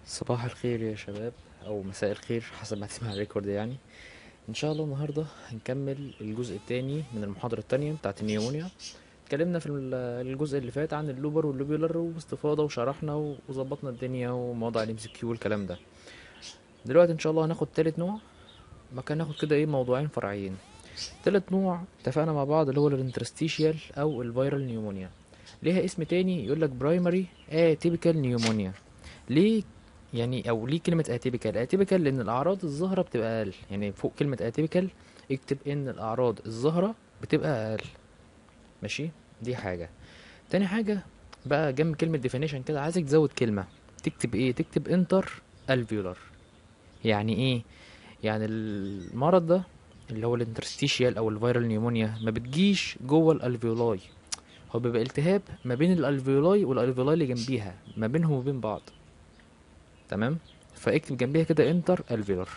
صباح الخير يا شباب او مساء الخير حسب ما تسمع الريكورد يعني ان شاء الله النهارده هنكمل الجزء الثاني من المحاضره الثانيه بتاعه النيومونيا اتكلمنا في ال- الجزء اللي فات عن اللوبر واللوبيولر واستفاضه وشرحنا وظبطنا الدنيا وموضوع الام سي كيو والكلام ده دلوقتي ان شاء الله هناخد تالت نوع مكان ناخد كده ايه موضوعين فرعيين تالت نوع اتفقنا مع بعض اللي هو الانترستيشيال او الفيرال نيومونيا ليها اسم تاني يقول لك برايمري اتيبيكال نيومونيا ليه يعني او ليه كلمه اتيبيكال اتيبيكال لان الاعراض الظاهره بتبقى اقل يعني فوق كلمه اتيبيكال اكتب ان الاعراض الظاهره بتبقى اقل ماشي دي حاجه تاني حاجه بقى جنب كلمه ديفينيشن كده عايزك تزود كلمه تكتب ايه تكتب انتر الفيولار يعني ايه يعني المرض ده اللي هو الانترستيشيال او الفيرال نيومونيا ما بتجيش جوه الالفيولاي هو بيبقى التهاب ما بين الالفيولاي والالفيولاي اللي جنبيها ما بينهم وبين بعض تمام فاكتب جنبيها كده انتر الفيولار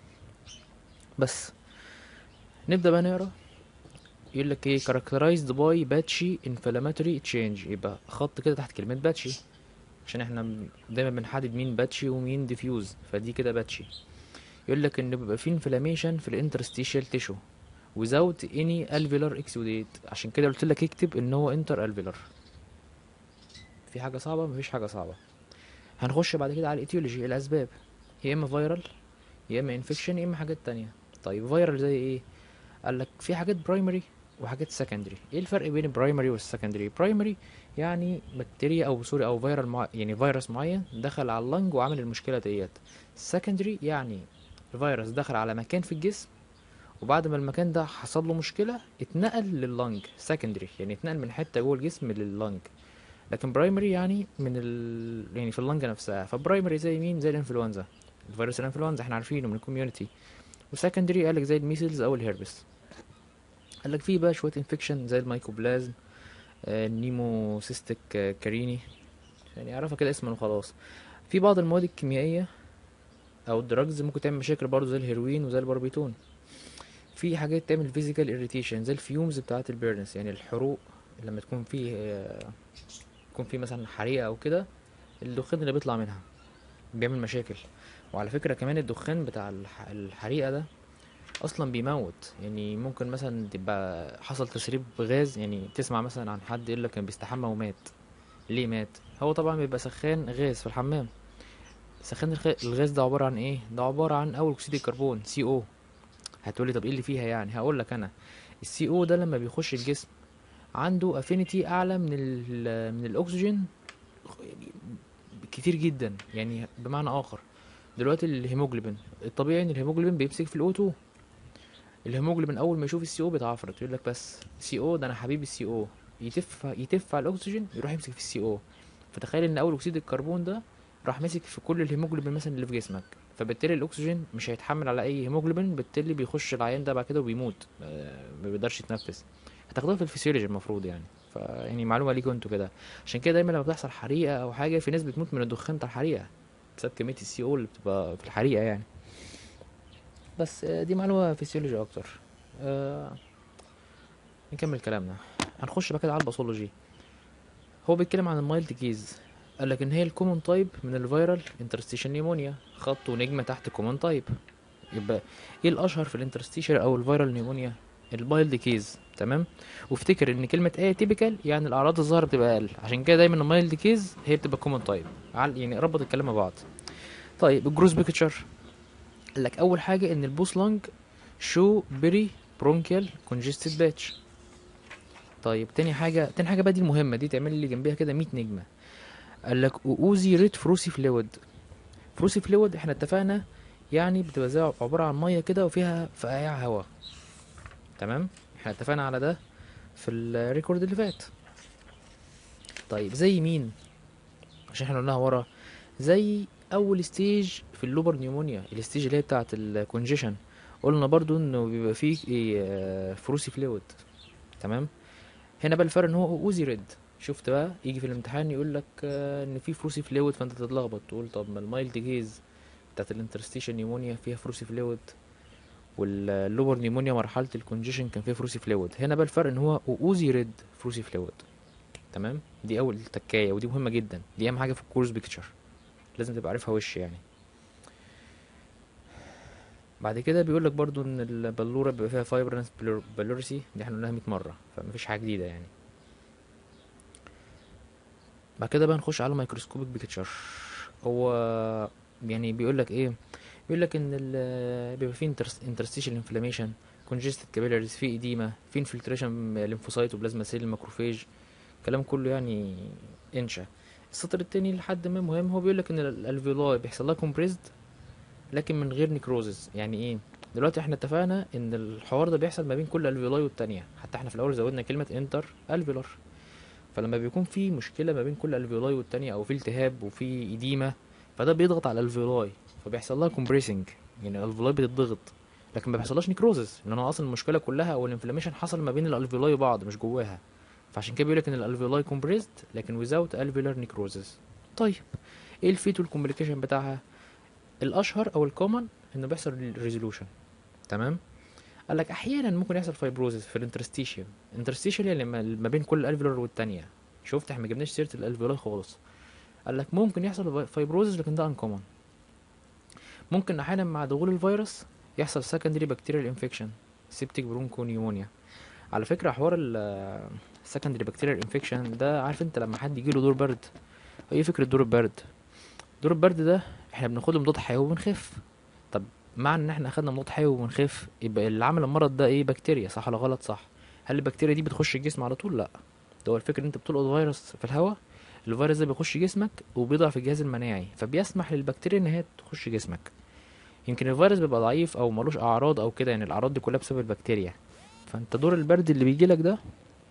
بس نبدا بقى نقرا يقول لك ايه characterized by patchy inflammatory change يبقى خط كده تحت كلمه باتشي عشان احنا م- دايما بنحدد مين باتشي ومين ديفيوز فدي كده باتشي يقول لك ان بيبقى في انفلاميشن في الانترستيشال تيشو without any alveolar exudate عشان كده قلت لك اكتب ان هو انتر alveolar في حاجه صعبه مفيش حاجه صعبه هنخش بعد كده على الايتيولوجي الاسباب يا اما فيرال يا اما انفكشن يا اما حاجات تانية طيب فيرال زي ايه قال لك في حاجات برايمري وحاجات سكندري ايه الفرق بين البرايمري والسكندري برايمري يعني بكتيريا او سوري او فيرال مع... يعني فيروس معين دخل على اللنج وعمل المشكله ديت سكندري يعني الفيروس دخل على مكان في الجسم وبعد ما المكان ده حصل له مشكله اتنقل لللنج سكندري يعني اتنقل من حته جوه الجسم لللنج لكن برايمري يعني من ال... يعني في اللنج نفسها فبرايمري زي مين زي الانفلونزا الفيروس الانفلونزا احنا عارفينه من الكوميونتي وسكندري قالك زي الميسلز او الهربس قالك في بقى شويه انفكشن زي الميكوبلازم آه، النيموسيستيك آه، كاريني يعني اعرفها كده اسما وخلاص في بعض المواد الكيميائيه او الدراجز ممكن تعمل مشاكل برضه زي الهيروين وزي الباربيتون في حاجات تعمل فيزيكال اريتيشن زي الفيومز بتاعه البيرنس يعني الحروق لما تكون فيه آه، يكون في مثلا حريقه او كده الدخان اللي بيطلع منها بيعمل مشاكل وعلى فكره كمان الدخان بتاع الح- الحريقه ده اصلا بيموت يعني ممكن مثلا تبقى حصل تسريب غاز يعني تسمع مثلا عن حد يقول لك كان بيستحمى ومات ليه مات هو طبعا بيبقى سخان غاز في الحمام سخان الخ- الغاز ده عباره عن ايه ده عباره عن اول اكسيد الكربون سي او هتقولي طب ايه اللي فيها يعني هقول لك انا السي او ده لما بيخش الجسم عنده افينيتي اعلى من ال من الاكسجين يعني كتير جدا يعني بمعنى اخر دلوقتي الهيموجلوبين الطبيعي ان الهيموجلوبين بيمسك في الاو 2 الهيموجلوبين اول ما يشوف السي او بيتعفرت يقول لك بس سي او ده انا حبيبي السي او يتف يتف على الاكسجين يروح يمسك في السي او فتخيل ان اول اكسيد الكربون ده راح ماسك في كل الهيموجلوبين مثلا اللي في جسمك فبالتالي الاكسجين مش هيتحمل على اي هيموجلوبين بالتالي بيخش العيان ده بعد كده وبيموت آه، ما بيقدرش يتنفس هتاخدوها في الفسيولوجي المفروض يعني فيعني معلومه ليكوا انتوا كده عشان كده دايما لما بتحصل حريقه او حاجه في ناس بتموت من الدخان بتاع الحريقه بسبب كميه السي او اللي بتبقى في الحريقه يعني بس آه، دي معلومه فسيولوجي اكتر آه نكمل كلامنا هنخش بقى كده على الباثولوجي هو بيتكلم عن المايلد كيز قال لك ان هي الكومون تايب من الفيرال انترستيشن نيمونيا خط ونجمه تحت كومون تايب يبقى ايه الاشهر في الانترستيشن او الفيرال نيمونيا المايلد كيز تمام وافتكر ان كلمه ايه تيبيكال يعني الاعراض الظاهره بتبقى اقل عشان كده دايما المايلد كيز هي بتبقى كومون تايب يعني ربط الكلام مع بعض طيب الجروس بيكتشر قال لك اول حاجه ان البوس لونج شو بيري برونكيال كونجستد باتش طيب تاني حاجه تاني حاجه بقى دي المهمه دي تعمل لي جنبيها كده 100 نجمه قال لك اوزي ريت فروسي فلويد فروسي فلويد احنا اتفقنا يعني بتبقى زي عباره عن ميه كده وفيها فقاعة هواء تمام احنا اتفقنا على ده في الريكورد اللي فات طيب زي مين عشان احنا قلناها ورا زي اول ستيج في اللوبر نيومونيا الستيج اللي هي بتاعه الكونجيشن قلنا برضو انه بيبقى فيه إيه، آه، فروسي فلويد تمام هنا بقى الفرق ان هو اوزي ريد شفت بقى يجي في الامتحان يقول لك آه، ان في فروسي فلويد فانت تتلخبط تقول طب ما المايلد جيز بتاعت الانترستيشن نيمونيا فيها فروسي فلويد واللوبر نيمونيا مرحله الكونجيشن كان فيها فروسي فلويد هنا بقى الفرق ان هو اوزي ريد فروسي فلويد تمام دي اول تكايه ودي مهمه جدا دي اهم حاجه في الكورس بيكتشر لازم تبقى عارفها وش يعني بعد كده بيقول لك برضو ان البلوره بيبقى فيها فايبرنس بلورسي دي احنا قلناها 100 مره فمفيش حاجه جديده يعني بعد كده بقى نخش على مايكروسكوبيك بيكتشر هو يعني بيقول لك ايه بيقول لك ان ال- بيبقى فيه انترستيشال انفلاميشن كونجستد كابيلاريز في اديما في انفلتريشن ليمفوسايت وبلازما سيل ماكروفيج الكلام كله يعني انشا السطر التاني لحد ما مهم هو بيقول لك ان الالفيولاي بيحصل لها كومبريسد لكن من غير نيكروزز يعني ايه دلوقتي احنا اتفقنا ان الحوار ده بيحصل ما بين كل الفيولاي والتانية حتى احنا في الاول زودنا كلمة انتر الفيولار فلما بيكون في مشكلة ما بين كل الفيولاي والتانية او في التهاب وفي اديمة فده بيضغط على الفيولاي فبيحصل لها كومبريسنج يعني الالفيولاي بتتضغط لكن ما بيحصلهاش نيكروزز لان هو اصلا المشكله كلها او الانفلاميشن حصل ما بين الالفيولاي وبعض مش جواها فعشان كده بيقول لك ان الالفيولاي كومبريسد لكن without alveolar necrosis طيب ايه الفيتول كومبليكيشن بتاعها الاشهر او الكومن انه بيحصل ريزولوشن تمام قال لك احيانا ممكن يحصل فايبروزس في الانترستيشيوم انترستيشيوم يعني ما ما بين كل الالفيولار والتانية شفت احنا ما جبناش سيره الالفيولاي خالص قال لك ممكن يحصل فايبروزس لكن ده انكومن ممكن احيانا مع دخول الفيروس يحصل سكندري بكتيريال انفكشن سيبتيك برونكو نيومونيا على فكره حوار السكندري بكتيريال انفكشن ده عارف انت لما حد يجيله دور برد ايه فكره دور البرد دور البرد ده احنا بناخده مضاد حيوي وبنخف طب مع ان احنا اخدنا مضاد حيوي وبنخف يبقى اللي عامل المرض ده ايه بكتيريا صح ولا غلط صح هل البكتيريا دي بتخش الجسم على طول لا ده هو الفكره ان انت بتلقط فيروس في الهواء الفيروس ده بيخش جسمك وبيضعف الجهاز المناعي فبيسمح للبكتيريا ان هي تخش جسمك يمكن الفيروس بيبقى ضعيف او ملوش اعراض او كده يعني الاعراض دي كلها بسبب البكتيريا فانت دور البرد اللي بيجي لك ده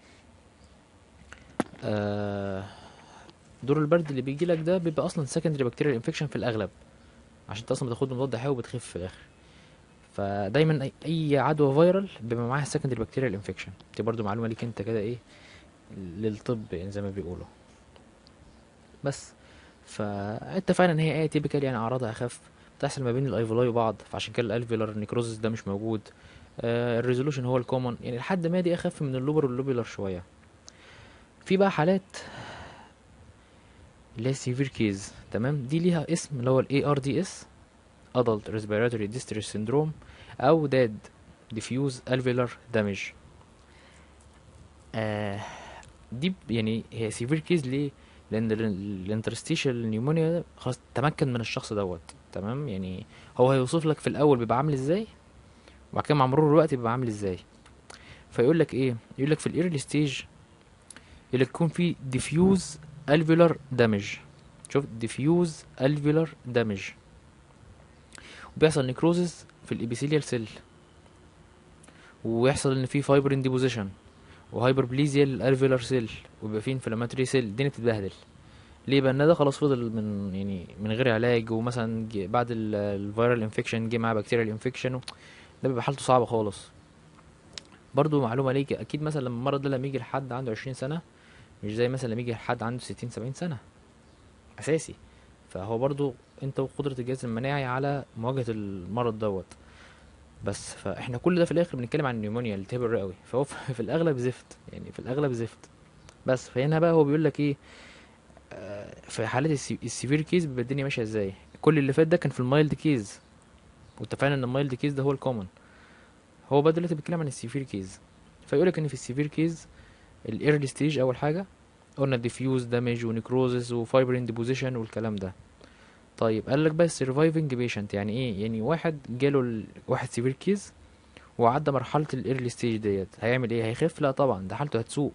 آه دور البرد اللي بيجي لك ده بيبقى اصلا سكندري بكتيريال انفكشن في الاغلب عشان انت اصلا بتاخد مضاد حيوي وبتخف في الاخر فدايما اي, أي عدوى فيرال بيبقى معاها سكندري بكتيريال انفكشن دي برضو معلومه ليك انت كده ايه للطب يعني زي ما بيقولوا بس فاتفقنا ان هي ايه تيبيكال يعني اعراضها اخف بتحصل ما بين الايفولاي وبعض فعشان كده الالفيولار نيكروزس ده مش موجود آه الريزولوشن هو الكومن يعني لحد ما دي اخف من اللوبر واللوبيلر شويه في بقى حالات اللي هي سيفير كيز تمام دي ليها اسم اللي هو الاي ار دي اس adult respiratory distress syndrome او داد diffuse alveolar damage آه دي ب- يعني هي سيفير كيز ليه لان الانترستيشال نيومونيا خلاص تمكن من الشخص دوت تمام يعني هو هيوصف لك في الاول بيبقى عامل ازاي وبعد كده مع مرور الوقت بيبقى عامل ازاي فيقول لك ايه يقول لك في الايرلي ستيج يقول لك يكون في diffuse alveolar damage شوف diffuse alveolar damage وبيحصل نيكروزس في الابيثيليال سيل ويحصل ان في فايبرين ديبوزيشن وهايبربليزيا للالفيولار سيل ويبقى في انفلاماتوري سيل الدنيا بتتبهدل ليه بقى إن ده خلاص فضل من يعني من غير علاج ومثلا جه- بعد الفيرال انفكشن جه معاه بكتيريال انفكشن ده بيبقى حالته صعبه خالص برضو معلومه ليك اكيد مثلا لما المرض ده لما يجي لحد عنده 20 سنه مش زي مثلا لما يجي لحد عنده 60 70 سنه اساسي فهو برضو انت وقدرة الجهاز المناعي على مواجهة المرض دوت بس فاحنا كل ده في الاخر بنتكلم عن النيومونيا الالتهاب الرئوي فهو في في الاغلب زفت يعني في الاغلب زفت بس فهنا بقى هو بيقول لك ايه آه، في حالات السي- السيفير كيس بيبقى الدنيا ماشيه ازاي كل اللي فات ده كان في المايلد كيز واتفقنا ان المايلد كيز ده هو الكومن هو بقى دلوقتي بيتكلم عن السيفير كيز فيقول لك ان في السيفير كيز الايرلي ستيج اول حاجه قلنا ديفيوز دامج ونيكروزس وفايبرين ديبوزيشن والكلام ده طيب قال لك بقى السرفايفنج بيشنت يعني ايه يعني واحد جاله ال... واحد سيفير كيز وعدى مرحله الايرلي ستيج ديت هيعمل ايه هيخف لا طبعا ده حالته هتسوء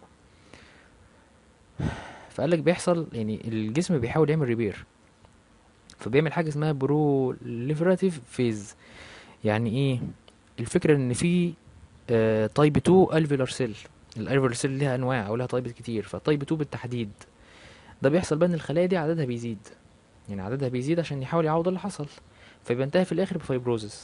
فقال لك بيحصل يعني الجسم بيحاول يعمل ريبير فبيعمل حاجه اسمها بروليفراتيف فيز يعني ايه الفكره ان في تايب 2 الفيلر سيل الالفيلر سيل ليها انواع او لها تايب كتير فتايب 2 بالتحديد ده بيحصل بقى ان الخلايا دي عددها بيزيد يعني عددها بيزيد عشان يحاول يعوض اللي حصل فبينتهي في الاخر بفايبروزس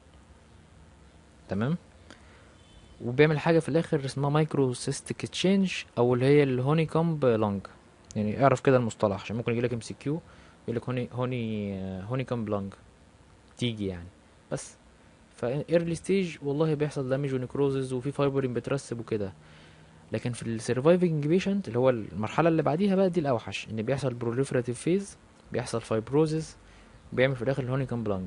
تمام وبيعمل حاجه في الاخر اسمها مايكرو سيستيك تشينج او اللي هي الهوني كومب لونج يعني اعرف كده المصطلح عشان ممكن يجيلك ام سي كيو يقول لك هوني هوني هوني كومب لونج تيجي يعني بس فايرلي ستيج والله بيحصل دامج ونكروزز وفي فايبرين بترسب وكده لكن في السرفايفنج بيشنت اللي هو المرحله اللي بعديها بقى دي الاوحش ان بيحصل بروليفراتيف فيز بيحصل فايبروزز وبيعمل في الاخر الهونيكم لانج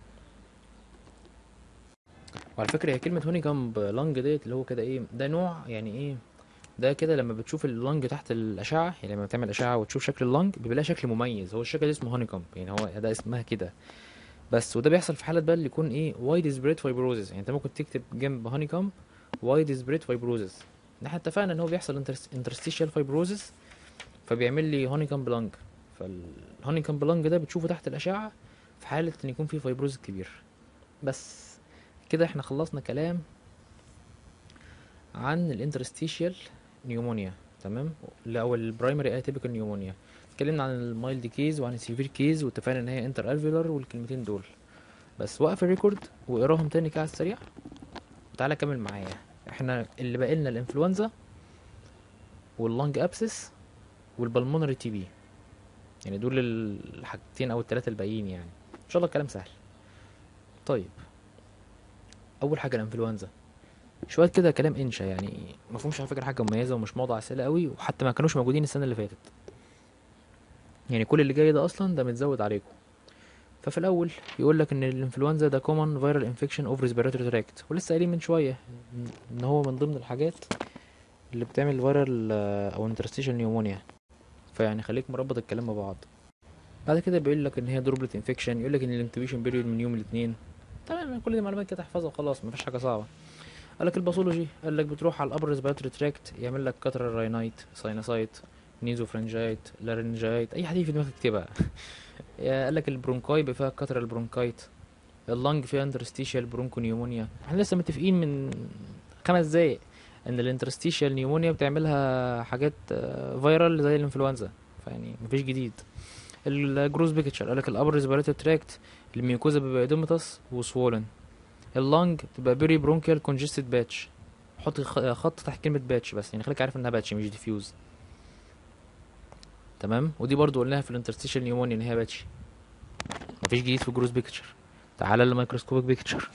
وعلى فكره هي كلمه هونيكم لانج ديت اللي هو كده ايه ده نوع يعني ايه ده كده لما بتشوف اللنج تحت الاشعه يعني لما بتعمل اشعه وتشوف شكل اللنج بيبقى لها شكل مميز هو الشكل ده اسمه هونيكم يعني هو ده اسمها كده بس وده بيحصل في حالة بقى اللي يكون ايه وايد سبريد فايبروزس يعني انت ممكن تكتب جنب هونيكم وايد سبريد فايبروزس احنا اتفقنا ان هو بيحصل انترستيشال فايبروزس فبيعمل لي هونيكم بلانج فالهونيكم بلانج ده بتشوفه تحت الاشعه في حاله ان يكون فيه فايبروز كبير بس كده احنا خلصنا كلام عن الانترستيشال نيومونيا تمام لا او البرايمري اتيبيكال نيومونيا اتكلمنا عن المايلد كيز وعن السيفير كيز واتفقنا ان هي انتر الفيولار والكلمتين دول بس وقف الريكورد واقراهم تاني كده على السريع وتعالى كمل معايا احنا اللي باقي لنا الانفلونزا واللونج ابسس والبلمونري تي بي يعني دول الحاجتين او الثلاثه الباقيين يعني ان شاء الله الكلام سهل طيب اول حاجه الانفلونزا شويه كده كلام انشا يعني ما فيهمش على فكره حاجه مميزه ومش موضوع اسئله قوي وحتى ما كانوش موجودين السنه اللي فاتت يعني كل اللي جاي ده اصلا ده متزود عليكم ففي الاول يقول لك ان الانفلونزا ده كومن فيرال انفكشن اوف ريسبيراتوري تراكت ولسه قايلين من شويه ان هو من ضمن الحاجات اللي بتعمل فيرال او انترستيشن نيومونيا فيعني خليك مربط الكلام ببعض بعد كده بيقول لك ان هي دروبلت انفكشن يقول لك ان الانكتوبيشن بيريود من يوم الاثنين تمام كل دي معلومات كده تحفظها وخلاص مفيش حاجه صعبه قال لك الباثولوجي قال لك بتروح على الابر ريسبيراتوري تراكت يعمل لك كاترال راينايت ساينوسايت نيزوفرنجايت لارنجايت اي حاجه في دماغك اكتبها قال لك البرونكاي بيبقى فيها كاترال برونكايت اللنج فيها انترستيشال برونكو نيومونيا احنا لسه متفقين من خمس دقايق ان الانترستيشال نيومونيا بتعملها حاجات فيرال زي الانفلونزا فيعني مفيش جديد الجروز بيكتشر قالك الابر ريسبيراتوري تراكت الميوكوزا بيبقى ادوميتاس وسوولن اللنج بتبقى بيري برونكيال كونجستد باتش حط خط تحت كلمه باتش بس يعني خليك عارف انها باتش مش ديفيوز تمام ودي برضو قلناها في الانترستيشال نيومونيا ان هي باتش مفيش جديد في الجروز بيكتشر تعالى للميكروسكوبيك بيكتشر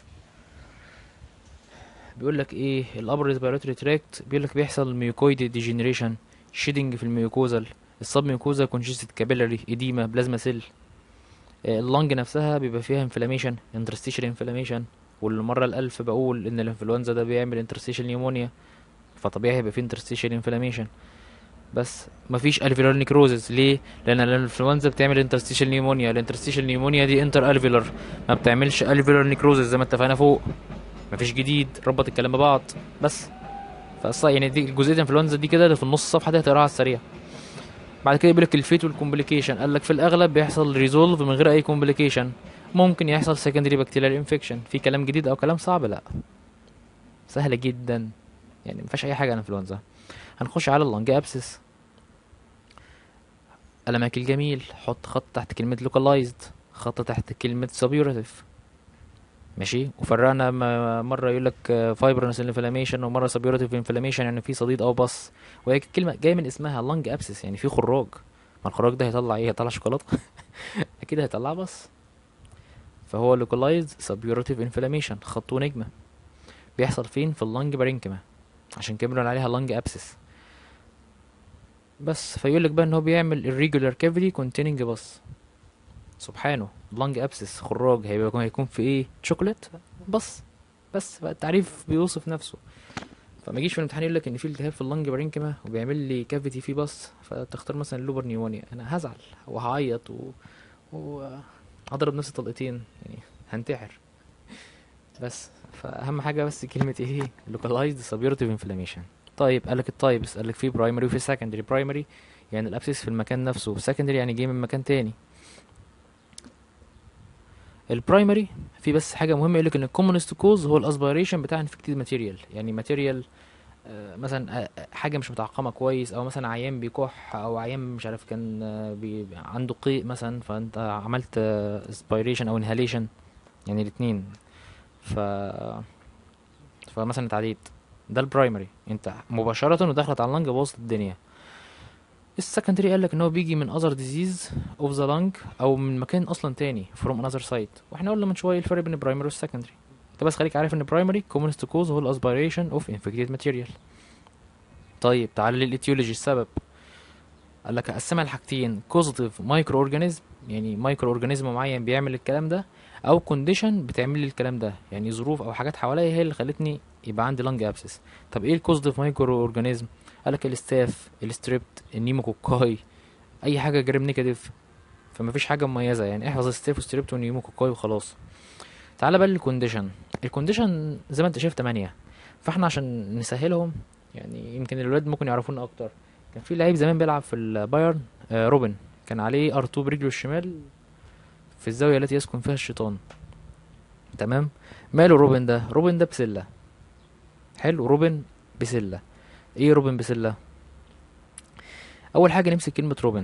بيقول لك ايه الابر ريسبيراتوري تراكت بيقول لك بيحصل ميوكويد ديجنريشن شيدنج في الميوكوزال السب ميوكوزا كونجستد كابيلاري اديما بلازما سيل اللنج نفسها بيبقى فيها انفلاميشن انترستيشال انفلاميشن والمره الالف بقول ان الانفلونزا ده بيعمل انترستيشال نيومونيا فطبيعي هيبقى فيه انترستيشال انفلاميشن بس مفيش الفيلار نيكروزز ليه لان الانفلونزا بتعمل انترستيشال نيومونيا الانترستيشال نيومونيا دي انتر الفيلر ما بتعملش الفيلار نيكروزز زي ما اتفقنا فوق مفيش جديد ربط الكلام ببعض بس فاصلا يعني دي الجزئيه الانفلونزا دي كده اللي في النص الصفحه دي هتقراها على السريع بعد كده يقول لك الفيت والكومبليكيشن قال لك في الاغلب بيحصل ريزولف من غير اي كومبليكيشن ممكن يحصل سكندري بكتيريال انفكشن في كلام جديد او كلام صعب لا سهله جدا يعني مفيهاش اي حاجه عن الانفلونزا هنخش على اللنج ابسس قلمك الجميل حط خط تحت كلمة localized خط تحت كلمة suburative ماشي وفرقنا مرة يقول لك فايبرنس انفلاميشن ومرة سبيورتيف انفلاميشن يعني في صديد او بص وهي الكلمة جاية من اسمها لانج ابسس يعني في خراج ما الخراج ده هيطلع ايه هيطلع شوكولاتة اكيد هيطلع بص فهو لوكالايزد سبيورتيف انفلاميشن خطه نجمة بيحصل فين في اللنج بارينكما عشان كده بنقول عليها لانج ابسس بس فيقول لك بقى ان هو بيعمل irregular cavity containing بص سبحانه لانج ابسس خراج هيبقى هيكون في ايه شوكولات بص بس بقى التعريف بيوصف نفسه فما يجيش في الامتحان يقول لك ان في التهاب في اللنج بارينكما وبيعمل لي كافيتي فيه بص فتختار مثلا اللوبر نيومونيا انا هزعل وهعيط و... و... هضرب نفسي طلقتين يعني هنتحر بس فاهم حاجه بس كلمه ايه localized suburative inflammation طيب قالك التايبس قالك في برايمري وفي سكندري برايمري يعني الابسيس في المكان نفسه سكندري يعني جاي من مكان تاني البرايمري في بس حاجه مهمه يقولك ان الكومونست كوز هو الاسبيريشن بتاع انفكتد ماتيريال يعني ماتيريال مثلا آه حاجه مش متعقمه كويس او مثلا عيان بيكح او عيان مش عارف كان آه بي عنده قيء مثلا فانت عملت اسبيريشن او انهاليشن يعني الاثنين ف فمثلا اتعديت ده البرايمري انت مباشرة ودخلت على اللنج بوظت الدنيا السكندري قال لك ان هو بيجي من اذر ديزيز اوف ذا لنج او من مكان اصلا تاني فروم انذر سايت واحنا قلنا من شويه الفرق بين البرايمري والسكندري انت بس خليك عارف ان البرايمري كومونست كوز هو الاسبيريشن اوف انفكتد ماتيريال طيب تعال للاتيولوجي السبب قال لك اقسمها لحاجتين كوزيتيف مايكرو اورجانيزم يعني مايكرو اورجانيزم معين بيعمل الكلام ده او كونديشن بتعمل لي الكلام ده يعني ظروف او حاجات حواليا هي اللي خلتني يبقى عندي لانج ابسس طب ايه الكوز في مايكرو اورجانيزم قالك الستاف الستريبت النيموكوكاي اي حاجه جرام نيجاتيف فمفيش حاجه مميزه يعني احفظ الستاف والستريبت والنيموكوكاي وخلاص تعالى بقى للكونديشن الكونديشن زي ما انت شايف 8 فاحنا عشان نسهلهم يعني يمكن الولاد ممكن يعرفونا اكتر كان في لعيب زمان بيلعب في البايرن آه روبن كان عليه ار2 برجله الشمال في الزاويه التي يسكن فيها الشيطان تمام ماله روبن ده روبن ده بسله حلو روبن بسله ايه روبن بسله اول حاجه نمسك كلمه روبن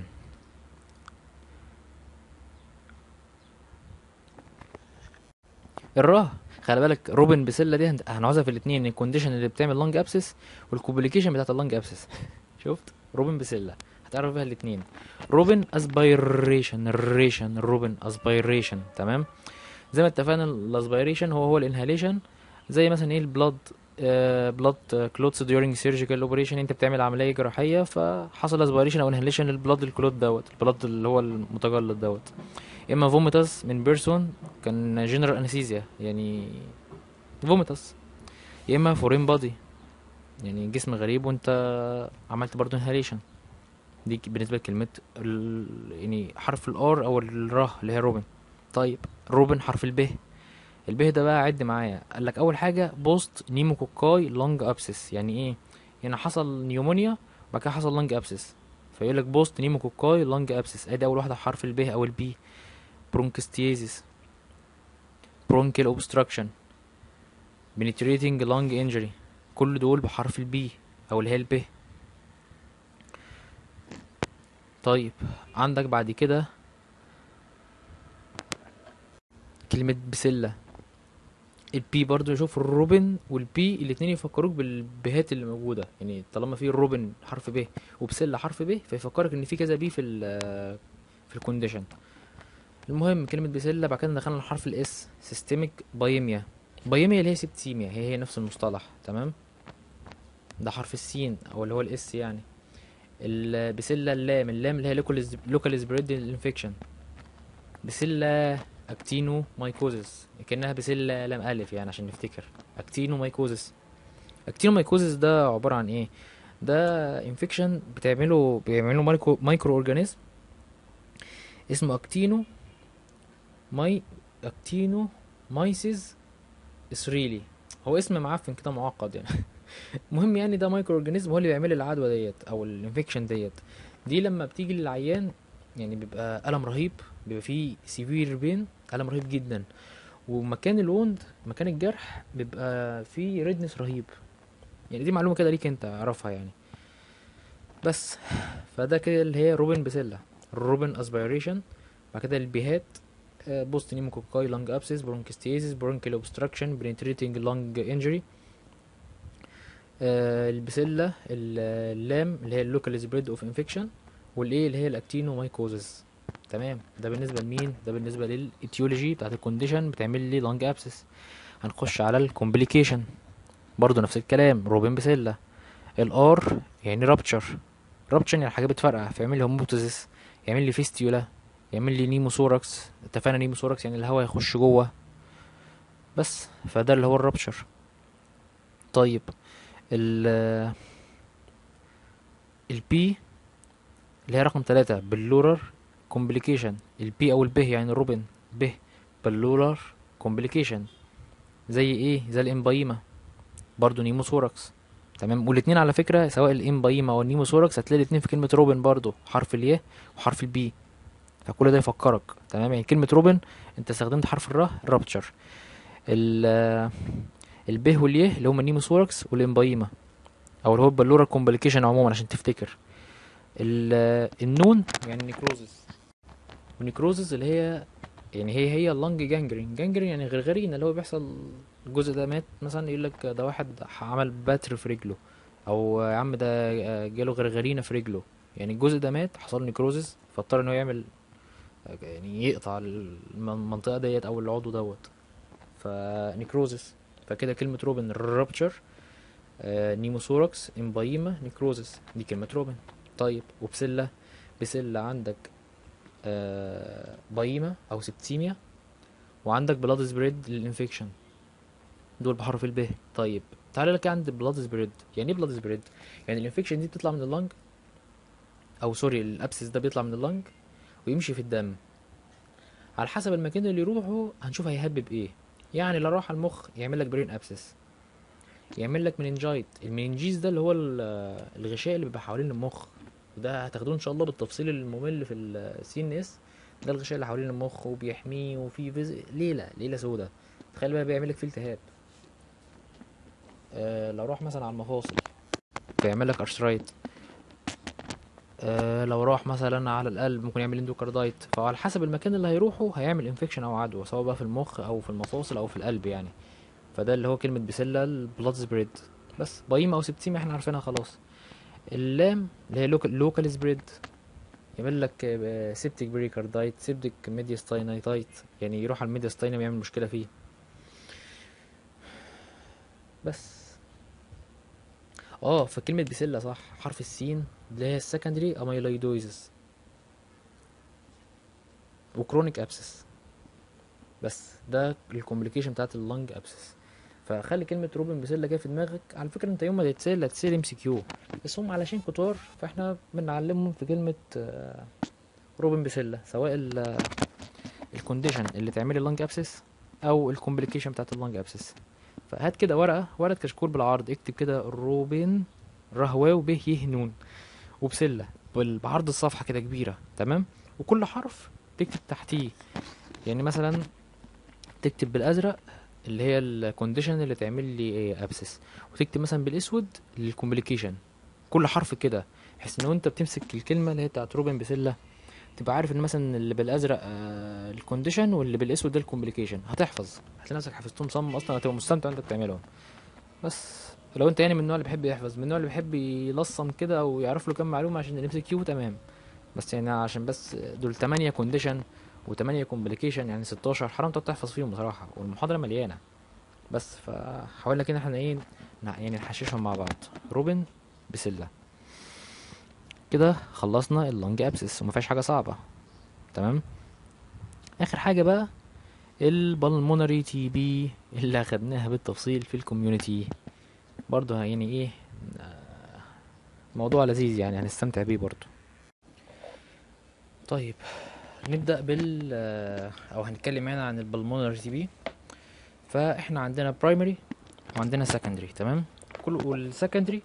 الراه خلي بالك روبن بسله دي هن- هنعوزها في الاثنين الكونديشن اللي بتعمل لانج ابسس والكومبليكيشن بتاعت اللانج ابسس شفت روبن بسله هتعرف بيها الاثنين روبن اسبيريشن الريشن روبن اسبيريشن تمام زي ما اتفقنا الاسبيريشن هو هو الانهاليشن زي مثلا ايه البلاد بلاد كلوتس ديورنج سيرجيكال اوبريشن انت بتعمل عمليه جراحيه فحصل اسبيريشن او انهاليشن للبلاد الكلوت دوت البلاد اللي هو المتجلط دوت اما فوميتاس من بيرسون كان جنرال انستيزيا يعني فوميتاس يا اما فورين بادي يعني جسم غريب وانت عملت برضو انهاليشن دي ك- بالنسبه لكلمه ال... يعني حرف الار او الراه اللي هي روبن طيب روبن حرف الب الب ده بقى عد معايا قال لك اول حاجه بوست نيموكوكاي لونج ابسس يعني ايه يعني حصل نيومونيا وبعد كده حصل لونج ابسس فيقول لك بوست نيموكوكاي لونج ابسس ادي اول واحده حرف الب او البي برونكستيزيس برونكيال اوبستراكشن penetrating lung injury كل دول بحرف البي او اللي هي الب طيب عندك بعد كده كلمة بسلة البي برضو شوف الروبن والبي الاتنين يفكروك بالبهات اللي موجودة يعني طالما في الروبن حرف ب وبسلة حرف ب فيفكرك ان في كذا بي في ال في الكونديشن المهم كلمة بسلة بعد كده دخلنا الحرف الاس سيستميك بايميا بايميا اللي هي سبتيميا هي هي نفس المصطلح تمام ده حرف السين او اللي هو الاس يعني البسلة اللام اللام اللي هي لوكال سبريد انفكشن بسلة اكتينو مايكوزس كأنها بسلة لام ألف يعني عشان نفتكر اكتينو مايكوزس اكتينو مايكوزس ده عبارة عن ايه ده انفكشن بتعمله بيعمله مايكرو مايكرو اورجانيزم اسمه اكتينو ماي اكتينو مايسيس اسريلي هو اسم معفن كده معقد يعني المهم يعني ده مايكرو اورجانيزم هو اللي بيعمل العدوى ديت او الانفكشن ديت دي لما بتيجي للعيان يعني بيبقى الم رهيب بيبقى فيه سيفير بين الم رهيب جدا ومكان الوند مكان الجرح بيبقى فيه ريدنس رهيب يعني دي معلومه كده ليك انت اعرفها يعني بس فده كده اللي هي روبن بسلة الروبن اسبيريشن بعد كده البيهات بوست نيموكوكاي لانج ابسيس برونكستيزيس برونكيال اوبستراكشن برينتريتنج لانج انجري البسلة ال- اللام اللي هي اللوكال سبريد اوف انفكشن والايه اللي هي الاكتينومايكوزس تمام ده بالنسبه لمين ده بالنسبه للايتيولوجي بتاعت الكونديشن بتعمل لي لانج ابسس هنخش على الكومبليكيشن برضو نفس الكلام روبين بسلة الار يعني رابتشر رابتشر يعني حاجه بتفرقع فيعمل لي هوموتوزيس يعمل لي فيستيولا يعمل لي نيموثوركس اتفقنا نيموثوركس يعني الهواء يخش جوه بس فده اللي هو الرابتشر طيب ال البي اللي هي رقم ثلاثة باللورر كومبليكيشن البي او الب يعني الروبن ب باللورر كومبليكيشن زي ايه زي الامبايما برضو نيموثوركس تمام والاتنين على فكرة سواء الامبايما او النيموثوركس هتلاقي الاتنين في كلمة روبن برضو حرف الياء وحرف البي فكل ده يفكرك تمام يعني كلمة روبن انت استخدمت حرف الراء رابتشر ال الب والياء اللي هما النيموثوركس والامبايما او اللي هو البلورال كومبليكيشن عموما عشان تفتكر ال- النون يعني نيكروزس والنيكروزس اللي هي يعني هي هي اللنج جانجرين جانجرين يعني غرغرين اللي هو بيحصل الجزء ده مات مثلا يقول لك ده واحد عمل بتر في رجله او يا عم ده جاله غرغرينه في رجله يعني الجزء ده مات حصل له نيكروزس فاضطر ان هو يعمل يعني يقطع الم- المنطقه ديت او العضو دوت فنيكروزس فكده كلمه روبن رابتشر نيموثوركس امبايما نيكروزس دي كلمه روبن طيب وبسله بسله عندك آه بايمة او سبتيميا وعندك بلاد سبريد للانفكشن دول بحرف الب طيب تعالى لك عند بلاد سبريد يعني ايه بلاد سبريد يعني الانفكشن دي بتطلع من اللنج او سوري الابسس ده بيطلع من اللنج ويمشي في الدم على حسب المكان اللي يروحه هنشوف هيهبب ايه يعني لو راح على المخ يعمل لك برين ابسس يعمل لك مننجايت المننجيز ده اللي هو ال- الغشاء اللي بيبقى حوالين المخ وده هتاخدوه ان شاء الله بالتفصيل الممل في السي ان اس ده الغشاء اللي حوالين المخ وبيحميه وفي فيز... ليله ليله سودة تخيل بقى بيعمل لك فيه التهاب آه لو راح مثلا على المفاصل بيعمل لك ارثرايت آه لو راح مثلا على القلب ممكن يعمل اندوكاردايت فعلى حسب المكان اللي هيروحه هيعمل انفكشن او عدوى سواء بقى في المخ او في المفاصل او في القلب يعني فده اللي هو كلمة بسلة البلاد سبريد بس بايمة او سبتيمة احنا عارفينها خلاص اللام اللي هي لوكال سبريد يعمل لك سيبتيك بريكاردايت سيبتيك ميدياستاينايتايت يعني يروح على الميدياستاينم يعمل مشكلة فيه بس اه فكلمة بسلة صح حرف السين اللي هي السكندري اميلويدويزس وكرونيك ابسس بس ده الكومبليكيشن بتاعت اللنج ابسس فخلي كلمة روبن بسلة كده في دماغك على فكرة انت يوم ما تتسال هتسال ام سي كيو بس هم علشان كتار فاحنا بنعلمهم في كلمة آه، روبن بسلة سواء ال الكونديشن اللي تعمل اللنج ابسس او الكومبليكيشن بتاعت اللنج ابسس فهات كده ورقة ورقة كشكول بالعرض اكتب كده روبن رهواو به يه نون وبسلة بال- بعرض الصفحة كده كبيرة تمام وكل حرف تكتب تحتيه يعني مثلا تكتب بالازرق اللي هي الكونديشن اللي تعمل لي ابسس وتكتب مثلا بالاسود للكومبليكيشن كل حرف كده بحيث ان انت بتمسك الكلمه اللي هي بتاعت روبن بسله تبقى عارف ان مثلا اللي بالازرق الكونديشن واللي بالاسود ده الكومبليكيشن هتحفظ هتلاقي نفسك حفظتهم صم اصلا هتبقى مستمتع وانت بتعملهم بس لو انت يعني من النوع اللي بيحب يحفظ من النوع اللي بيحب يلصم كده او يعرف له كام معلومه عشان الام سي كيو تمام بس يعني عشان بس دول 8 كونديشن و8 كومبليكيشن يعني 16 حرام تقعد تحفظ فيهم بصراحه والمحاضره مليانه بس فحاولنا كده احنا ايه نع- يعني نحششهم مع بعض روبن بسله كده خلصنا اللونج ابسس وما فيهاش حاجه صعبه تمام اخر حاجه بقى البلمونري تي بي اللي اخدناها بالتفصيل في الكوميونتي برضه يعني ايه آه، موضوع لذيذ يعني هنستمتع بيه برضه طيب نبدأ بال آه، او هنتكلم يعني عن البلمونري تي بي فاحنا عندنا برايمري وعندنا سكندري تمام كل والسكندري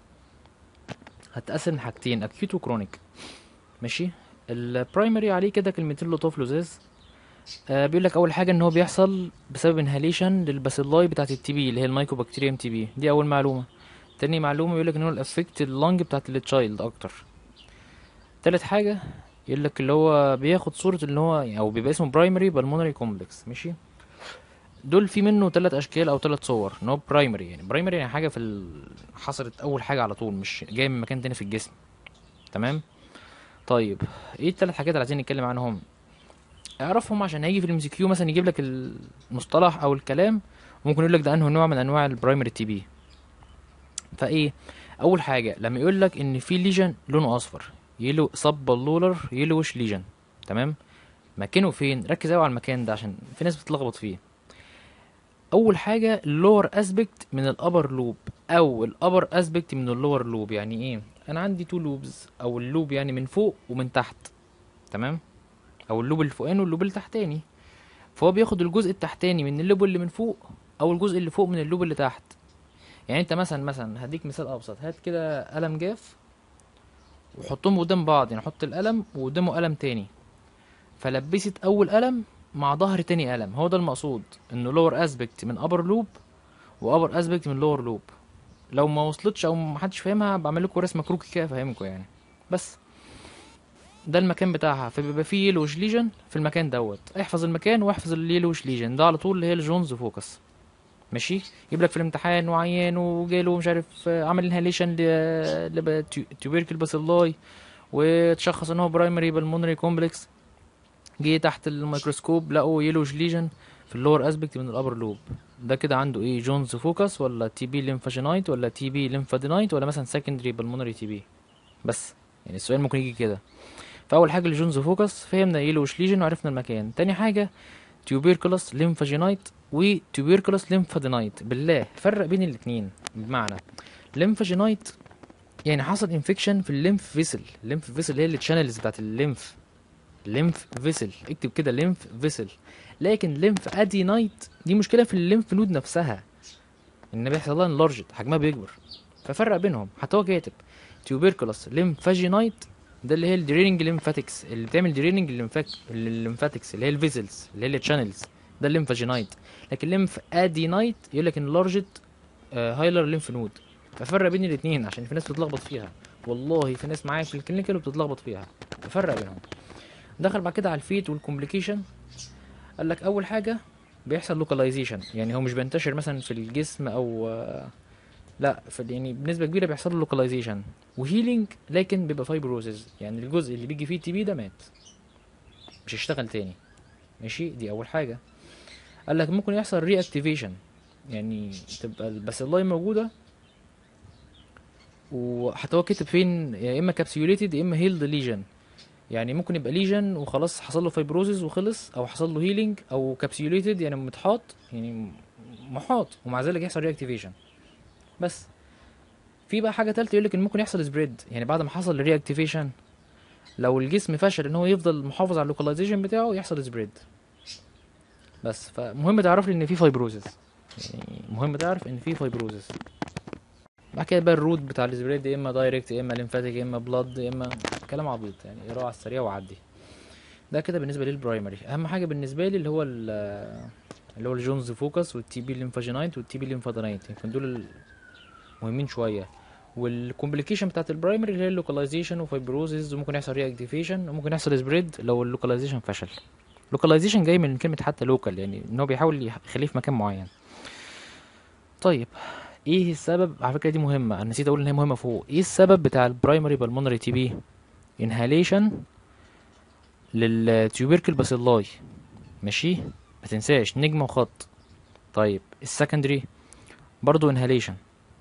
هتقسم لحاجتين اكيوت وكرونيك ماشي البرايمري عليه كده كلمتين لطاف لزاز آه بيقول لك اول حاجه ان هو بيحصل بسبب انهاليشن للباسيلاي بتاعه التي بي اللي هي المايكوبكتيريوم تي بي دي اول معلومه تاني معلومه بيقول لك ان هو الافكت اللنج بتاعه التشايلد اكتر تالت حاجه يقول لك اللي هو بياخد صوره اللي هو او بيبقى اسمه برايمري بالمونري كومبلكس ماشي دول في منه ثلاث اشكال او ثلاث صور ان هو برايمري يعني برايمري يعني حاجه في ال... حصلت اول حاجه على طول مش جايه من مكان تاني في الجسم تمام طيب ايه الثلاث حاجات اللي عايزين نتكلم عنهم اعرفهم عشان هيجي في الام كيو مثلا يجيب لك المصطلح او الكلام ممكن يقول لك ده انه نوع من انواع البرايمري تي بي فايه اول حاجه لما يقول لك ان في ليجن لونه اصفر يلو صب بلولر يلوش ليجن تمام مكانه فين ركز قوي على المكان ده عشان في ناس بتتلخبط فيه اول حاجه اللور اسبكت من الابر لوب او الابر اسبكت من اللور لوب يعني ايه انا عندي تو لوبز او اللوب يعني من فوق ومن تحت تمام او اللوب اللي فوقاني واللوب اللي تحتاني فهو بياخد الجزء التحتاني من اللوب اللي من فوق او الجزء اللي فوق من اللوب اللي تحت يعني انت مثلا مثلا هديك مثال ابسط هات كده قلم جاف وحطهم قدام بعض يعني حط القلم وقدامه قلم تاني فلبست اول قلم مع ظهر تاني قلم هو ده المقصود انه لور اسبكت من ابر لوب وابر اسبكت من لور لوب لو ما وصلتش او ما حدش فاهمها بعمل لكم رسمه كروكي كده افهمكم يعني بس ده المكان بتاعها فبيبقى فيه يلوش ليجن في المكان دوت احفظ المكان واحفظ اليلوش ليجن ده على طول اللي هي الجونز فوكس ماشي يجيب لك في الامتحان وعيان وجاله مش عارف آه، عمل انهاليشن لتوبيركل باسيلاي وتشخص ان هو برايمري بالمونري كومبلكس جه تحت الميكروسكوب لقوا يلوش ليجن في اللور اسبكت من الابر لوب ده كده عنده ايه جونز فوكس ولا تي بي ليمفاجينايت ولا تي بي ليمفادينايت ولا مثلا سكندري بالمونري تي بي بس يعني السؤال ممكن يجي كده فاول حاجه الجونز فوكس فهمنا يلوش ليجن وعرفنا المكان تاني حاجه تيوبيركلس ليمفاجينايت وتيوبيركلس ليمفادينايت بالله فرق بين الاتنين بمعنى ليمفاجينايت يعني حصل انفكشن في الليمف فيسل الليمف فيسل هي التشانلز بتاعت الليمف ليمف فيسل اكتب كده ليمف فيسل لكن ليمف ادينايت دي مشكله في الليمف نود نفسها ان بيحصل لها انلارجد حجمها بيكبر ففرق بينهم حتى هو كاتب تيوبيركلس ليمفاجينايت ده اللي هي الدريننج ليمفاتكس اللي بتعمل دريننج الليمفاتكس اللي هي الفيزلز اللي هي الشانلز ده الليمفاجينايت لكن ليمف ادينايت يقول لك انلارجد هايلر ليمف نود ففرق بين الاثنين عشان في ناس بتتلخبط فيها والله في ناس معايا في الكلينيكال وبتتلخبط فيها ففرق بينهم دخل بعد كده على الفيت والكومبليكيشن قال لك اول حاجه بيحصل لوكاليزيشن يعني هو مش بينتشر مثلا في الجسم او آه، لا في يعني بنسبه كبيره بيحصل له لوكاليزيشن وهيلينج لكن بيبقى فايبروزز يعني الجزء اللي بيجي فيه التي بي ده مات مش هيشتغل تاني ماشي دي اول حاجه قال لك ممكن يحصل ري اكتيفيشن يعني تبقى الباسيلاي موجوده وحتى هو كاتب فين يا اما كابسيوليتد يا اما هيلد ليجن يعني ممكن يبقى ليجن وخلاص حصل له فايبروزز وخلص او حصل له هيلينج او كابسيوليتد يعني متحاط يعني محاط ومع ذلك يحصل ري اكتيفيشن بس في بقى حاجه تالته يقول لك ان ممكن يحصل سبريد يعني بعد ما حصل الري اكتيفيشن لو الجسم فشل ان هو يفضل محافظ على اللوكاليزيشن بتاعه يحصل سبريد بس فمهم تعرف لي ان في فايبروزس يعني مهم تعرف ان في فايبروزس بعد كده بقى الروت بتاع السبريد يا اما دايركت يا اما ليمفاتيك يا اما بلاد يا اما كلام عبيط يعني اقراه على السريع وعدي ده كده بالنسبه للبرايمري اهم حاجه بالنسبه لي اللي هو ال- اللي هو الجونز فوكس والتي بي ليمفاجينايت والتي بي ليمفادينايت يمكن دول مهمين شويه والكومبليكيشن بتاعت البرايمري اللي هي اللوكاليزيشن وفايبروزيز وممكن يحصل ري اكتيفيشن وممكن يحصل سبريد لو اللوكاليزيشن فشل لوكاليزيشن جاي من كلمه حتى لوكال يعني ان هو بيحاول يخليه في مكان معين طيب ايه السبب على فكره دي مهمه انا نسيت اقول ان هي مهمه فوق ايه السبب بتاع البرايمري بالمونري تي بي انهاليشن للتيوبيركل باسيلاي ماشي ما تنساش نجمه وخط طيب السكندري برضو انهاليشن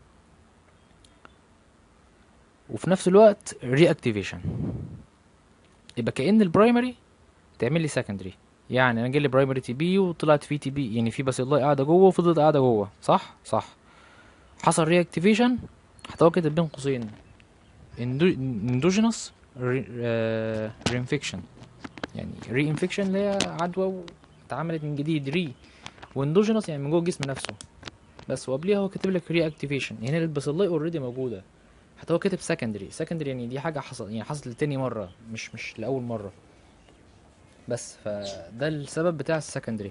وفي نفس الوقت ري اكتيفيشن يبقى كأن البرايمري تعمل لي سكندري يعني انا جالي برايمري تي بي وطلعت في تي بي يعني في باسيلاي قاعده جوه وفضلت قاعده جوه صح صح حصل ري اكتيفيشن هتبقى كده بين قوسين اندوجينوس رينفكشن يعني ري انفكشن اللي هي عدوى واتعملت من جديد ري واندوجينوس يعني من جوه الجسم نفسه بس وقبليها هو كاتب لك ري اكتيفيشن يعني الباسيلاي اوريدي موجوده حتى هو كاتب سكندري سكندري يعني دي حاجه حصل يعني حصلت لتاني مره مش مش لاول مره بس فده السبب بتاع السكندري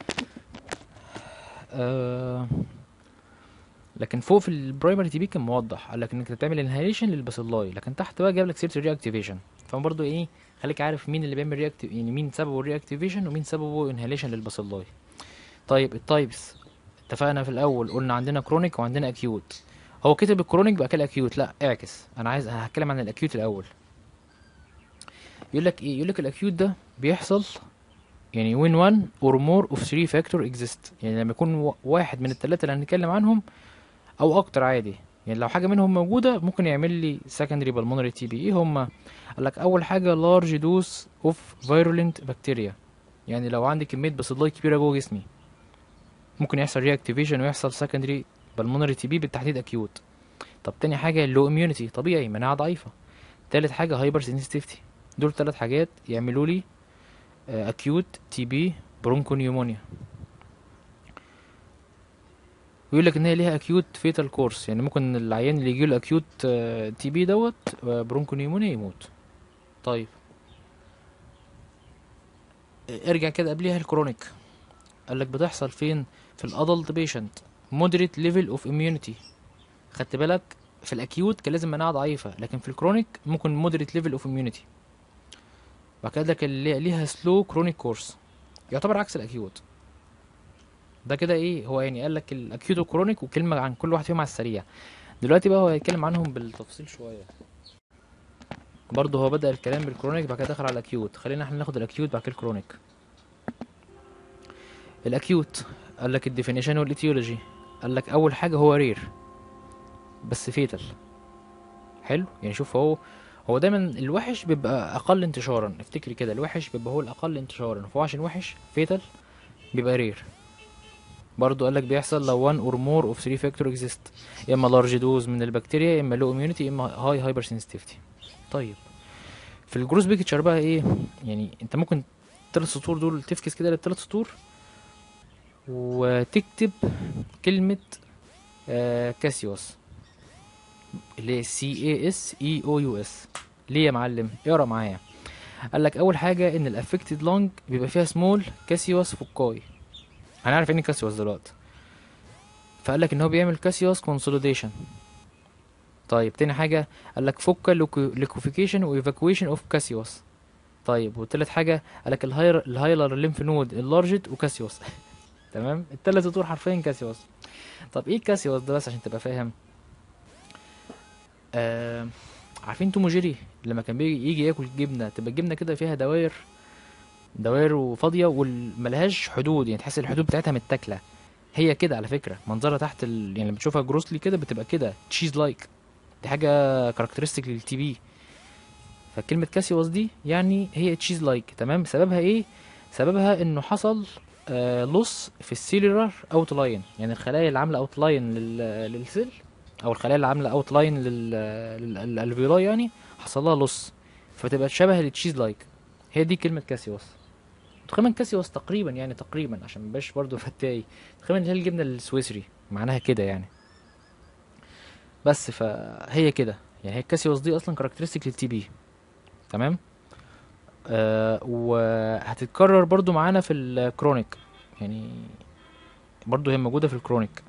آه لكن فوق في البرايمري تي بي كان موضح قال لك انك تعمل انهاليشن للباسيلاي لكن تحت بقى جاب لك سيره الري اكتيفيشن فبرضه ايه خليك عارف مين اللي بيعمل ري يعني مين سببه الري اكتيفيشن ومين سببه انهاليشن للباسيلاي طيب التايبس اتفقنا في الاول قلنا عندنا كرونيك وعندنا اكيوت هو كتب الكرونيك بقى كده اكيوت لا اعكس انا عايز هتكلم عن الاكيوت الاول يقول لك ايه يقول لك الاكيوت ده بيحصل يعني when one or more of three factor exist يعني لما يكون و- واحد من الثلاثه اللي هنتكلم عنهم او اكتر عادي يعني لو حاجه منهم موجوده ممكن يعمل لي secondary pulmonary TB ايه هما قال لك اول حاجه large dose of virulent bacteria يعني لو عندي كميه باسيلاي كبيره جوه جسمي ممكن يحصل reactivation ويحصل secondary pulmonary TB بالتحديد acute طب تاني حاجه اللو اميونيتي طبيعي مناعه ضعيفه تالت حاجه هايبر sensitivity دول ثلاث حاجات يعملوا لي اكيوت تي بي برونكونيومونيا ويقول لك ان هي ليها اكيوت فيتال كورس يعني ممكن العيان اللي يجيله اكيوت تي بي دوت آه، برونكونيومونيا يموت طيب آه، ارجع كده قبليها الكرونيك قال لك بتحصل فين في الادلت بيشنت مودريت ليفل اوف اميونيتي خدت بالك في الاكيوت كان لازم مناعه ضعيفه لكن في الكرونيك ممكن مودريت ليفل اوف اميونيتي بعد كده لك اللي ليها سلو كرونيك كورس يعتبر عكس الاكيوت ده كده ايه هو يعني قال لك الاكيوت والكرونيك وكلمه عن كل واحد فيهم على السريع دلوقتي بقى هو هيتكلم عنهم بالتفصيل شويه برضه هو بدأ الكلام بالكرونيك بعد كده دخل على الاكيوت خلينا احنا ناخد الاكيوت بعد كده الكرونيك الاكيوت قال لك الديفينيشن والايتيولوجي قال لك اول حاجه هو رير بس فيتال حلو يعني شوف هو هو دايما الوحش بيبقى اقل انتشارا افتكري كده الوحش بيبقى هو الاقل انتشارا فهو عشان وحش فيتال بيبقى رير برضو قالك بيحصل لو 1 اور مور اوف 3 فاكتور اكزيست يا اما لارج دوز من البكتيريا يا اما لو اميونيتي يا اما هاي هايبر سنسيتيفيتي طيب في الجروس بيكتشر بقى ايه يعني انت ممكن الثلاث سطور دول تفكس كده للثلاث سطور وتكتب كلمة آه كاسيوس اللي هي سي اي اس اي او يو اس ليه يا معلم اقرا معايا قال لك اول حاجه ان الافكتد لونج بيبقى فيها سمول كاسيوس فوكاي هنعرف يعني كاسيوس دلوقتي فقال لك ان هو بيعمل كاسيوس كونسوليديشن طيب تاني حاجه قال لك فوكا ليكوفيكيشن وايفاكويشن اوف كاسيوس طيب وتالت حاجه قال لك الهاير الهايلر ليمف نود اللارجت وكاسيوس تمام التلات سطور حرفيا كاسيوس طب ايه الكاسيوس ده بس عشان تبقى فاهم آه عارفين توم وجيري لما كان بيجي يجي ياكل جبنه تبقى الجبنه كده فيها دواير دواير وفاضيه وملهاش حدود يعني تحس الحدود بتاعتها متاكله هي كده على فكره منظرها تحت ال... يعني لما بتشوفها جروسلي كده بتبقى كده تشيز لايك دي حاجه كاركترستيك للتي بي فكلمه كاسيوس دي يعني هي تشيز لايك تمام سببها ايه سببها انه حصل آه لص في السيلولار اوت لاين يعني الخلايا اللي عامله اوت لاين لل... للسيل او الخلايا اللي عامله اوت لاين للالفيولاي يعني حصل لها لص فتبقى شبه التشيز لايك هي دي كلمه كاسيوس تقريبا كاسيوس تقريبا يعني تقريبا عشان مبقاش برضه فتاي تقريبا هي الجبنه السويسري معناها كده يعني بس فهي كده يعني هي الكاسيوس دي اصلا كاركترستيك للتي بي تمام آه وهتتكرر برضو معانا في الكرونيك يعني برضو هي موجوده في الكرونيك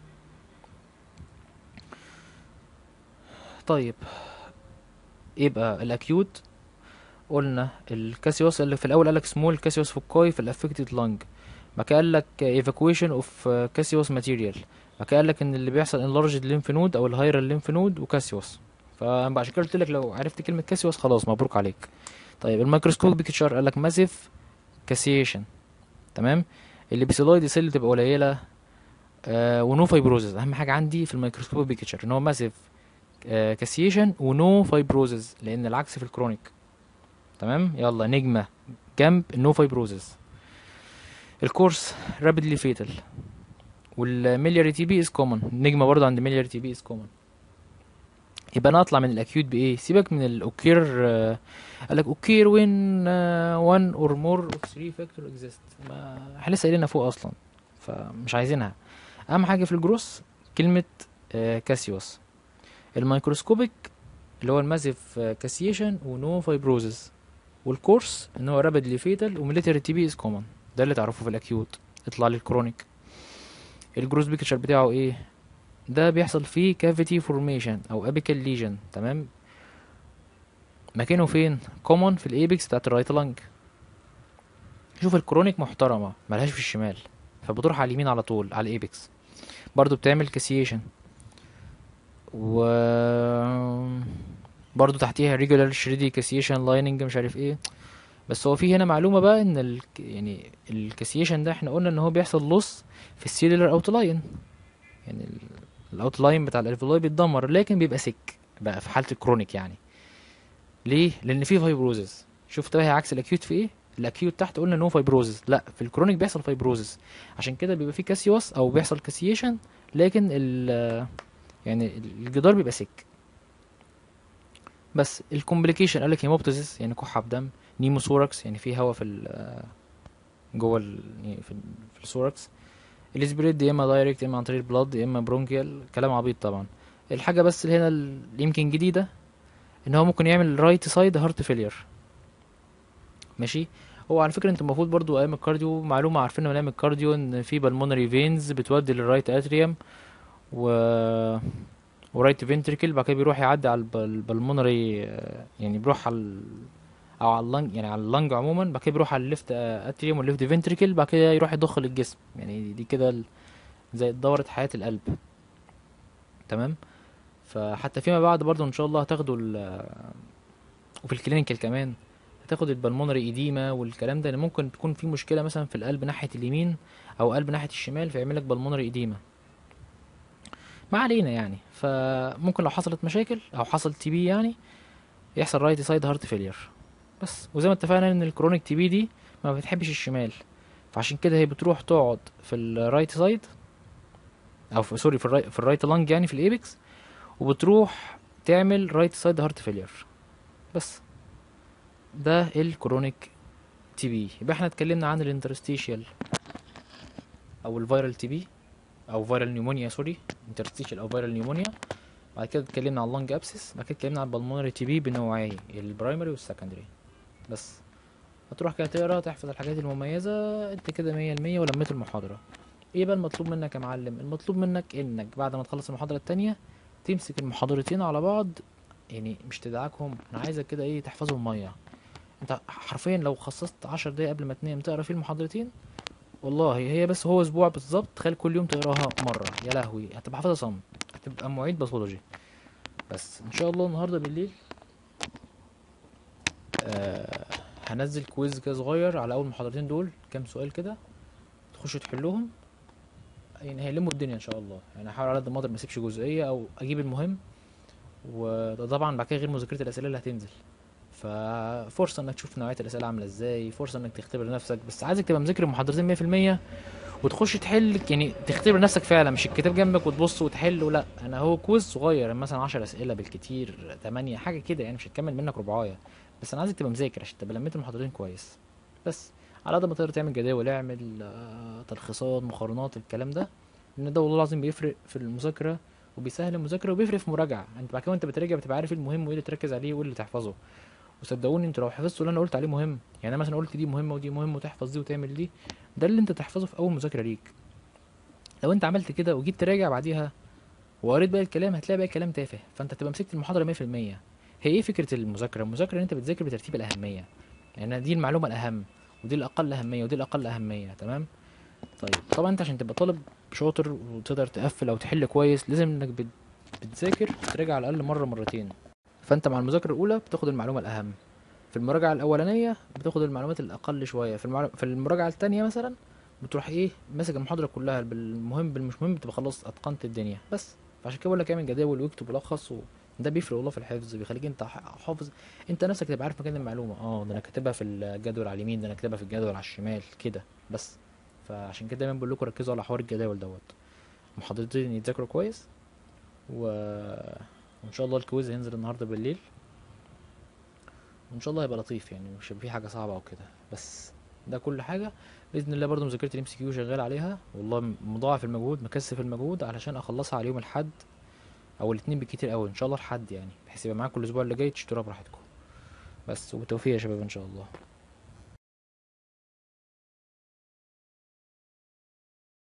طيب يبقى الاكيوت قلنا الكاسيوس اللي في الاول قالك سمول كاسيوس فوكاي في الافكتد لانج بعد كده قالك ايفاكويشن اوف كاسيوس ماتيريال بعد كده قالك ان اللي بيحصل انلارجد ليمف نود او الهايرال ليمف نود وكاسيوس فعشان كده قلت لك لو عرفت كلمه كاسيوس خلاص مبروك عليك طيب الميكروسكوب بيكتشر قالك ماسيف كاسيشن تمام اللي بيسيلويد سيل تبقى قليله آه ونو فايبروزز اهم حاجه عندي في الميكروسكوب بيكتشر ان هو ماسيف كاسيشن ونو فايبروزز لان العكس في الكرونيك تمام يلا نجمة جنب نو فايبروزز الكورس رابيدلي فيتال والملياري تي بي از كومن نجمة برضه عند ملياري تي بي از كومن يبقى انا اطلع من الاكيوت بايه سيبك من الاوكير آه قال لك اوكير وين 1 اور مور اوف 3 فاكتور اكزيست ما احنا لسه قايلينها فوق اصلا فمش عايزينها اهم حاجه في الجروس كلمه آه كاسيوس الميكروسكوبيك اللي هو الماسيف كاسيشن ونو فايبروزز والكورس ان هو رابيدلي فيتال وميليتري تي بي از كومن ده اللي تعرفه في الاكيوت اطلع لي الكرونيك الجروس بيكتشر بتاعه ايه ده بيحصل فيه كافيتي فورميشن او ابيكال ليجن تمام مكانه فين كومن في الايبكس بتاعت الرايت لانج شوف الكرونيك محترمه ملهاش في الشمال فبتروح على اليمين على طول على الايبكس برضو بتعمل كاسيشن و برضو تحتيها ريجولار شريدي كاسيشن لايننج مش عارف ايه بس هو في هنا معلومه بقى ان ال... يعني الكاسيشن ده احنا قلنا ان هو بيحصل لص في السيلولار اوت لاين يعني الاوت لاين بتاع الالفيولاي بيتدمر لكن بيبقى سك بقى في حاله الكرونيك يعني ليه لان في فايبروزز شفت بقى هي عكس الاكيوت في ايه الاكيوت تحت قلنا نو فايبروزز لا في الكرونيك بيحصل فايبروزز عشان كده بيبقى في كاسيوس او بيحصل كاسيشن لكن ال يعني الجدار بيبقى سك بس الكومبليكيشن قالك هيموبتزيس يعني كحة بدم نيموثوركس يعني في هواء في ال جوه ال يعني في, ال في الثوركس السبريد يا اما دايركت يا اما عن طريق البلاد يا اما برونكيال كلام عبيط طبعا الحاجة بس اللي هنا اللي يمكن جديدة ان هو ممكن يعمل رايت سايد هارت فيلير ماشي هو على فكرة انت المفروض برضو ايام الكارديو معلومة عارفينها من ايام الكارديو ان في بالمونري فينز بتودي للرايت اتريوم و ورايت فينتريكل بعد كده بيروح يعدي على البلمونري يعني بيروح على او على اللنج يعني على اللنج عموما بعد كده بيروح على الليفت اتريوم والليفت فينتريكل بعد كده يروح يضخ للجسم يعني دي كده زي دورة حياة القلب تمام فحتى فيما بعد برضو ان شاء الله هتاخدوا وفي الكلينيكال كمان هتاخد البلمونري ايديما والكلام ده اللي ممكن تكون في مشكله مثلا في القلب ناحيه اليمين او قلب ناحيه الشمال فيعمل لك بلمونري ايديما ما علينا يعني فممكن لو حصلت مشاكل او حصل تي بي يعني يحصل رايت سايد هارت فيلير بس وزي ما اتفقنا ان الكرونيك تي بي دي ما بتحبش الشمال فعشان كده هي بتروح تقعد في الرايت سايد او في سوري في الرايت في الرايت لانج يعني في الايبكس وبتروح تعمل رايت سايد هارت فيلير بس ده الكرونيك تي بي يبقى احنا اتكلمنا عن الانترستيشيال او الفيرال تي بي او فيرال نيومونيا سوري انترستيشيال او فيرال نيومونيا بعد كده اتكلمنا عن اللنج ابسس بعد كده اتكلمنا عن البلمونري تي بي بنوعيه البرايمري والسكندري بس هتروح كده تقرا تحفظ الحاجات المميزه انت كده مية المية ولميت المحاضره ايه بقى المطلوب منك يا معلم المطلوب منك انك بعد ما تخلص المحاضره التانية تمسك المحاضرتين على بعض يعني مش تدعكهم انا عايزك كده ايه تحفظهم ميه انت حرفيا لو خصصت عشر دقايق قبل ما تنام تقرا فيه المحاضرتين والله هي بس هو اسبوع بالظبط تخيل كل يوم تقراها مره يا لهوي هتبقى حافظها صم هتبقى معيد باثولوجي بس ان شاء الله النهارده بالليل آه هنزل كويز كده صغير على اول محاضرتين دول كام سؤال كده تخشوا تحلوهم يعني هيلموا الدنيا ان شاء الله يعني هحاول على قد ما اقدر ما اسيبش جزئيه او اجيب المهم وطبعا بعد كده غير مذاكره الاسئله اللي هتنزل ففرصه انك تشوف نوعيه الاسئله عامله ازاي فرصه انك تختبر نفسك بس عايزك تبقى مذاكر المحاضرتين 100% وتخش تحل يعني تختبر نفسك فعلا مش الكتاب جنبك وتبص وتحل لا انا هو كويز صغير مثلا 10 اسئله بالكتير 8 حاجه كده يعني مش هتكمل منك ربعايه بس انا عايزك تبقى مذاكر عشان تبقى لميت المحاضرتين كويس بس على قد ما تقدر تعمل جداول اعمل آه، تلخيصات مقارنات الكلام ده لان ده والله العظيم بيفرق في المذاكره وبيسهل المذاكره وبيفرق في مراجعه انت بعد كده وانت بتراجع بتبقى عارف ايه المهم وايه اللي تركز عليه وايه اللي تحفظه وصدقوني انت لو حفظت اللي انا قلت عليه مهم يعني انا مثلا قلت دي مهمه ودي مهمه وتحفظ دي وتعمل دي ده اللي انت تحفظه في اول مذاكره ليك لو انت عملت كده وجيت تراجع بعديها وقريت بقى الكلام هتلاقي بقى الكلام تافه فانت تبقى مسكت المحاضره 100% هي ايه فكره المذاكره المذاكره ان انت بتذاكر بترتيب الاهميه يعني دي المعلومه الاهم ودي الاقل اهميه ودي الاقل اهميه تمام طيب طبعا انت عشان تبقى طالب شاطر وتقدر تقفل او تحل كويس لازم انك بت- بتذاكر تراجع على الاقل مره مرتين فانت مع المذاكره الاولى بتاخد المعلومه الاهم في المراجعه الاولانيه بتاخد المعلومات الاقل شويه في المعلو... في المراجعه التانية مثلا بتروح ايه ماسك المحاضره كلها بالمهم بالمش مهم بتبقى خلاص اتقنت الدنيا بس فعشان كده بقول لك اعمل جداول واكتب ولخص و... ده بيفرق والله في الحفظ بيخليك انت ح- حافظ انت نفسك تبقى عارف مكان المعلومه اه ده انا كاتبها في الجدول على اليمين ده انا كاتبها في الجدول على الشمال كده بس فعشان كده دايما بقول لكم ركزوا على حوار الجداول دوت محاضرتين يتذاكروا كويس و... وان شاء الله الكويز هينزل النهارده بالليل وان شاء الله هيبقى لطيف يعني مش هيبقى فيه حاجه صعبه او كده بس ده كل حاجه باذن الله برضو مذاكره الام سي كيو شغال عليها والله م- مضاعف المجهود مكثف المجهود علشان اخلصها على يوم الاحد او الاثنين بالكتير قوي ان شاء الله الحد يعني بحيث يبقى معاكم الاسبوع اللي جاي تشتروها براحتكم بس وبالتوفيق يا شباب ان شاء الله